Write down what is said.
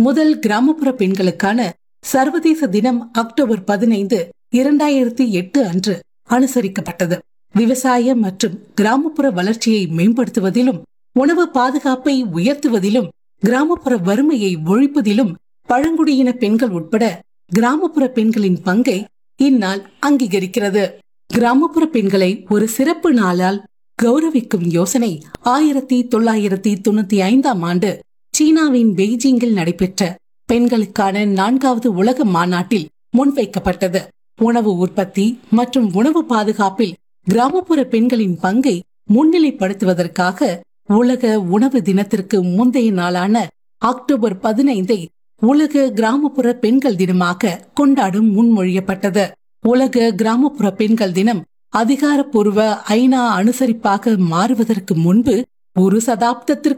முதல் கிராமப்புற பெண்களுக்கான சர்வதேச தினம் அக்டோபர் பதினைந்து இரண்டாயிரத்தி எட்டு அன்று அனுசரிக்கப்பட்டது விவசாய மற்றும் கிராமப்புற வளர்ச்சியை மேம்படுத்துவதிலும் உணவு பாதுகாப்பை உயர்த்துவதிலும் கிராமப்புற வறுமையை ஒழிப்பதிலும் பழங்குடியின பெண்கள் உட்பட கிராமப்புற பெண்களின் பங்கை இந்நாள் அங்கீகரிக்கிறது கிராமப்புற பெண்களை ஒரு சிறப்பு நாளால் கௌரவிக்கும் யோசனை ஆயிரத்தி தொள்ளாயிரத்தி தொண்ணூத்தி ஐந்தாம் ஆண்டு சீனாவின் பெய்ஜிங்கில் நடைபெற்ற பெண்களுக்கான நான்காவது உலக மாநாட்டில் முன்வைக்கப்பட்டது உணவு உற்பத்தி மற்றும் உணவு பாதுகாப்பில் கிராமப்புற பெண்களின் பங்கை முன்னிலைப்படுத்துவதற்காக உலக உணவு தினத்திற்கு முந்தைய நாளான அக்டோபர் பதினைந்தை உலக கிராமப்புற பெண்கள் தினமாக கொண்டாடும் முன்மொழியப்பட்டது உலக கிராமப்புற பெண்கள் தினம் அதிகாரப்பூர்வ ஐநா அனுசரிப்பாக மாறுவதற்கு முன்பு ஒரு சதாப்தத்திற்கு